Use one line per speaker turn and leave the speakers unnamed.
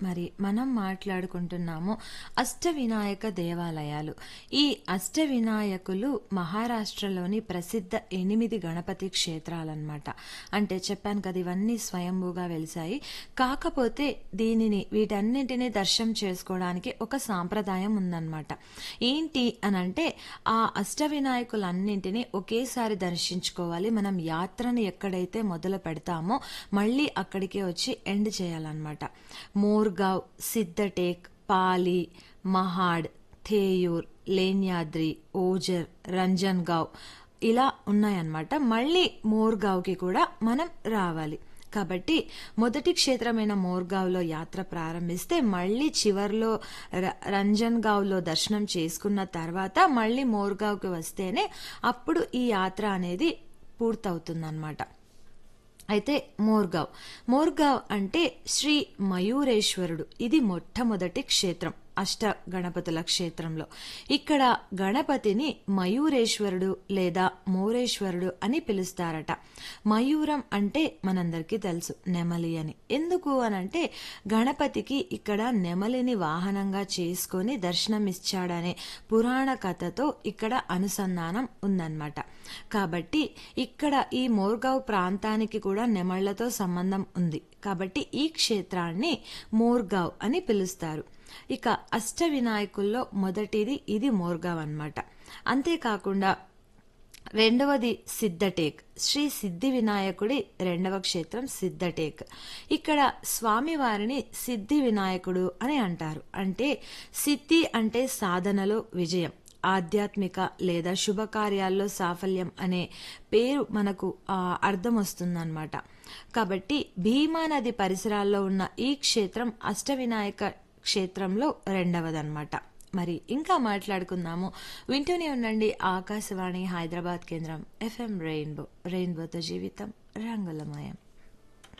మరి మనం మాట్లాడుకుంటున్నాము అష్టవినాయక దేవాలయాలు ఈ అష్టవినాయకులు మహారాష్ట్రలోని ప్రసిద్ధ ఎనిమిది గణపతి క్షేత్రాలన్నమాట అంటే చెప్పాను కదా ఇవన్నీ స్వయంభూగా వెలిసాయి కాకపోతే దీనిని వీటన్నింటినీ దర్శనం చేసుకోవడానికి ఒక సాంప్రదాయం ఉందన్నమాట ఏంటి అని అంటే ఆ అష్టవినాయకులన్నింటినీ ఒకేసారి దర్శించుకోవాలి మనం యాత్రను ఎక్కడైతే మొదలు పెడతామో మళ్ళీ అక్కడికే వచ్చి ఎండ్ చేయాలన్నమాట మోర్గావ్ సిద్ధటేక్ పాలి మహాడ్ థేయూర్ లేన్యాద్రి ఓజర్ రంజన్గావ్ ఇలా ఉన్నాయన్నమాట మళ్ళీ మోర్గావ్కి కూడా మనం రావాలి కాబట్టి మొదటి క్షేత్రమైన మోర్గావ్లో యాత్ర ప్రారంభిస్తే మళ్ళీ చివర్లో ర- రంజన్గావ్లో దర్శనం చేసుకున్న తర్వాత మళ్ళీ మోర్గావ్కి వస్తేనే అప్పుడు ఈ యాత్ర అనేది పూర్తవుతుందన్నమాట అయితే మోర్గావ్ మోర్గావ్ అంటే శ్రీ మయూరేశ్వరుడు ఇది మొట్టమొదటి క్షేత్రం అష్ట గణపతుల క్షేత్రంలో ఇక్కడ గణపతిని మయూరేశ్వరుడు లేదా మోరేశ్వరుడు అని పిలుస్తారట మయూరం అంటే మనందరికీ తెలుసు నెమలి అని ఎందుకు అనంటే గణపతికి ఇక్కడ నెమలిని వాహనంగా చేసుకొని దర్శనమిచ్చాడనే పురాణ కథతో ఇక్కడ అనుసంధానం ఉందన్నమాట కాబట్టి ఇక్కడ ఈ మోర్గావ్ ప్రాంతానికి కూడా నెమళ్లతో సంబంధం ఉంది కాబట్టి ఈ క్షేత్రాన్ని మోర్గావ్ అని పిలుస్తారు ఇక అష్ట వినాయకుల్లో మొదటిది ఇది మోర్గావ్ అన్నమాట అంతేకాకుండా రెండవది సిద్ధటేక్ శ్రీ సిద్ధి వినాయకుడి రెండవ క్షేత్రం సిద్ధటేక్ ఇక్కడ స్వామివారిని సిద్ధి వినాయకుడు అని అంటారు అంటే సిద్ధి అంటే సాధనలో విజయం ఆధ్యాత్మిక లేదా శుభకార్యాల్లో సాఫల్యం అనే పేరు మనకు ఆ, అర్థం వస్తుందన్నమాట కాబట్టి భీమా నది పరిసరాల్లో ఉన్న ఈ క్షేత్రం అష్టవినాయక క్షేత్రంలో రెండవదన్నమాట మరి ఇంకా మాట్లాడుకుందాము వింటూనే ఉండండి ఆకాశవాణి హైదరాబాద్ కేంద్రం ఎఫ్ఎం రెయిన్బో రెయిన్బోతో జీవితం రంగులమయం